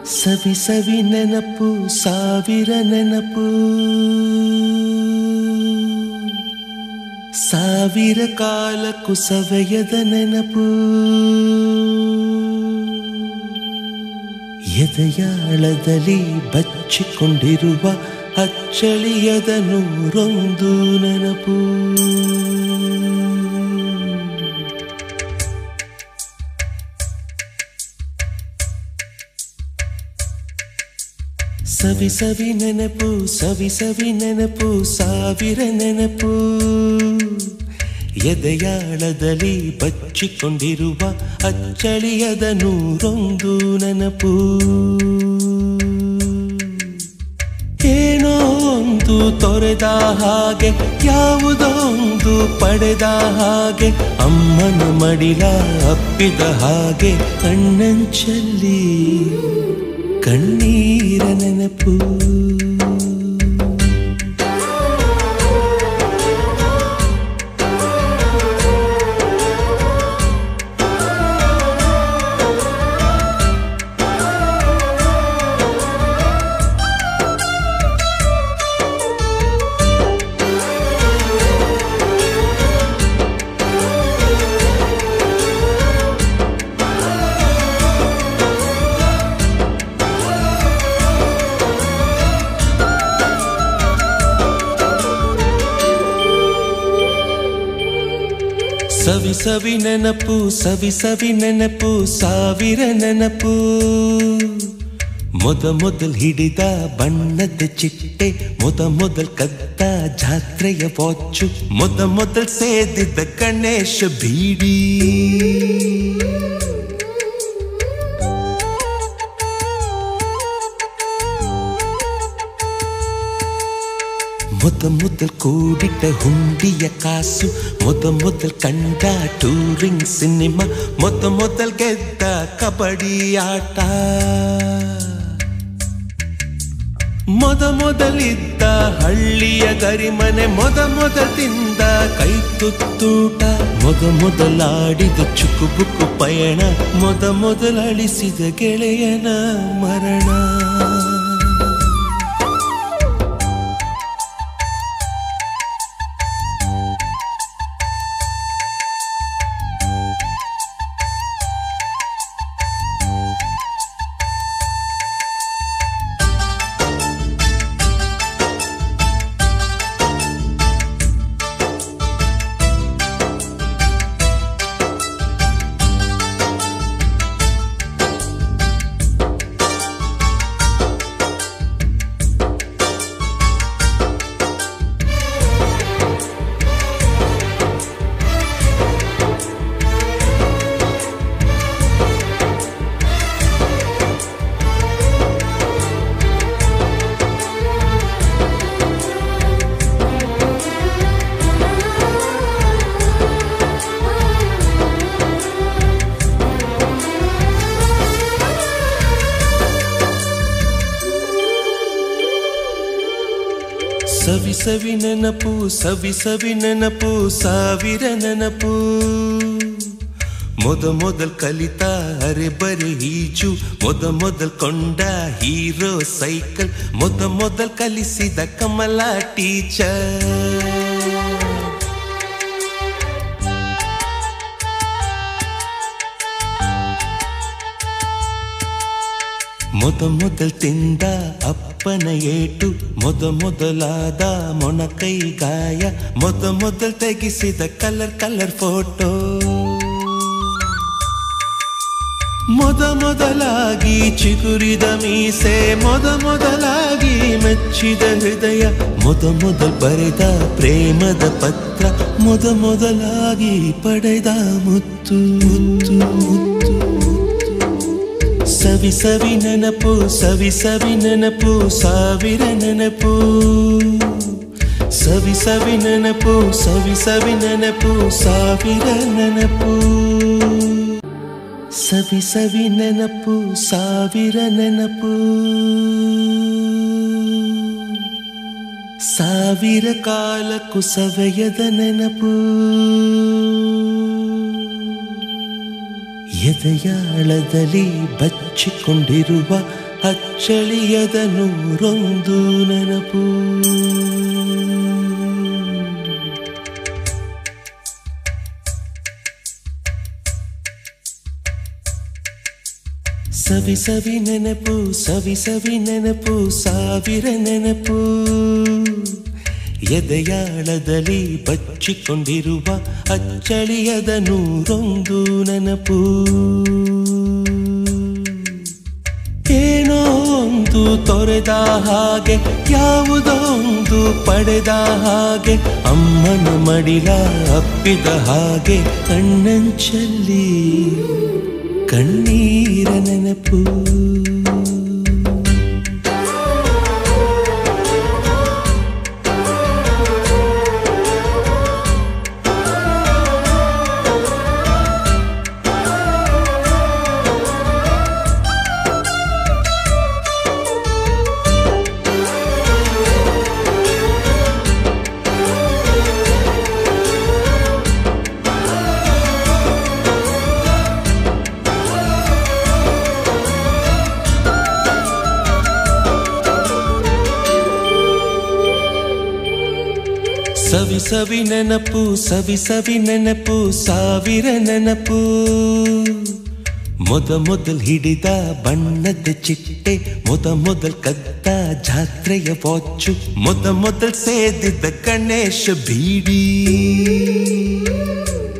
ಸವಿ ಸವಿ ನೆನಪು ಸಾವಿರ ನೆನಪು ಸಾವಿರ ಕಾಲಕ್ಕೂ ಸವೆಯದ ನೆನಪು ಎದೆಯಾಳದಲ್ಲಿ ಬಚ್ಚಿಕೊಂಡಿರುವ ಅಚ್ಚಳಿಯದ ನೂರೊಂದು ನೆನಪು ಸವಿ ಸವಿ ನೆನಪು ಸವಿ ಸವಿ ನೆನಪು ಸಾವಿರ ನೆನಪು ಎದೆಯಾಳದಲ್ಲಿ ಬಚ್ಚಿಕೊಂಡಿರುವ ಅಚ್ಚಳಿಯದ ನೂರೊಂದು ನೆನಪು ಏನೋ ಒಂದು ತೊರೆದ ಹಾಗೆ ಯಾವುದೋ ಒಂದು ಪಡೆದ ಹಾಗೆ ಅಮ್ಮನ ಮಡಿಲ ಅಪ್ಪಿದ ಹಾಗೆ ಕಣ್ಣಂಚಲ್ಲಿ ಕಣ್ಣೀರ ನೆನಪು ಸವಿ ಸವಿ ನೆನಪು ಸವಿ ಸವಿ ನೆನಪು ಸಾವಿರ ನೆನಪು ಮೊದ ಮೊದಲ್ ಹಿಡಿದ ಬಣ್ಣದ ಚಿಟ್ಟೆ ಮೊದ ಮೊದಲ್ ಕದ್ದ ಜಾತ್ರೆಯ ವಾಚು ಮೊದ ಮೊದಲ್ ಸೇದಿದ್ದ ಗಣೇಶ ಬೀಡಿ ಮೊದ ಮೊದಲ್ ಕೂಡಿಟ್ಟ ಹುಂಡಿಯ ಕಾಸು ಮೊದ ಮೊದಲ್ ಕಂಡ ಟೂರಿಂಗ್ ಸಿನಿಮಾ ಮೊದ ಮೊದಲ್ ಗೆದ್ದ ಕಬಡ್ಡಿ ಆಟ ಮೊದ ಮೊದಲಿದ್ದ ಹಳ್ಳಿಯ ಗರಿಮನೆ ಮೊದ ಮೊದಲ್ ತಿಂದ ಕೈ ತುತ್ತೂಟ ಮೊದ ಮೊದಲಾಡಿದ ಚುಕುಬುಕು ಪಯಣ ಮೊದ ಮೊದಲಳಿಸಿದ ಗೆಳೆಯನ ಮರಣ ಸವಿ ಸವಿ ನೆನಪು ಸವಿ ಸವಿ ನೆನಪು ಸಾವಿರ ನೆನಪು ಮೊದ ಮೊದಲ್ ಕಲಿತ ಅರೆ ಬರೆ ಈಜು ಮೊದ ಮೊದಲ್ ಕೊಂಡ ಹೀರೋ ಸೈಕಲ್ ಮೊದ ಮೊದಲ್ ಕಲಿಸಿದ ಕಮಲ ಟೀಚರ್ ಮೊದ ಮೊದಲ್ ತಿಂದ ಅಪ್ಪನ ಏಟು ಮೊದ ಮೊದಲಾದ ಮೊಣಕೈ ಗಾಯ ಮೊದ ಮೊದಲ್ ತೆಗಿಸಿದ ಕಲರ್ ಕಲರ್ ಫೋಟೋ ಮೊದ ಮೊದಲಾಗಿ ಚಿಗುರಿದ ಮೀಸೆ ಮೊದ ಮೊದಲಾಗಿ ಮೆಚ್ಚಿದ ಹೃದಯ ಮೊದ ಮೊದಲ್ ಬರೆದ ಪ್ರೇಮದ ಪತ್ರ ಮೊದ ಮೊದಲಾಗಿ ಪಡೆದ ಮುತ್ತು ಮುತ್ತು ಮುತ್ತು ಸವಿ ಸವಿ ನೆನಪು ಸವಿ ಸವಿ ನೆನಪು ಸಾವಿರ ನೆನಪು ಸವಿ ಸವಿ ನೆನಪು ಸವಿ ಸವಿ ನೆನಪು ಸಾವಿರ ನೆನಪು ಸವಿ ಸವಿ ನೆನಪು ಸಾವಿರ ನೆನಪು ಸಾವಿರ ಕಾಲಕ್ಕೂ ಸವೆಯದ ನೆನಪು ಎದೆಯಾಳದಲ್ಲಿ ಬಚ್ಚಿಕೊಂಡಿರುವ ಅಚ್ಚಳಿಯದ ನೂರೊಂದು ನೆನಪು ಸವಿ ಸವಿ ನೆನಪು ಸವಿ ಸವಿ ನೆನಪು ಸಾವಿರ ನೆನಪು ಎದೆಯಾಳದಲ್ಲಿ ಬಚ್ಚಿಕೊಂಡಿರುವ ಅಚ್ಚಳಿಯದ ನೂರೊಂದು ನೆನಪು ಏನೋ ಒಂದು ತೊರೆದ ಹಾಗೆ ಯಾವುದೋ ಒಂದು ಪಡೆದ ಹಾಗೆ ಅಮ್ಮನ ಮಡಿಲ ಅಪ್ಪಿದ ಹಾಗೆ ಕಣ್ಣಂಚಲ್ಲಿ ಕಣ್ಣೀರ ನೆನಪು ಸವಿ ಸವಿ ನೆನಪು ಸವಿ ಸವಿ ನೆನಪು ಸಾವಿರ ನೆನಪು ಮೊದ ಮೊದಲ್ ಹಿಡಿದ ಬಣ್ಣದ ಚಿಟ್ಟೆ ಮೊದ ಮೊದಲ್ ಕದ್ದ ಜಾತ್ರೆಯ ವಾಚು ಮೊದ ಮೊದಲ್ ಸೇದಿದ್ದ ಗಣೇಶ ಬೀಡಿ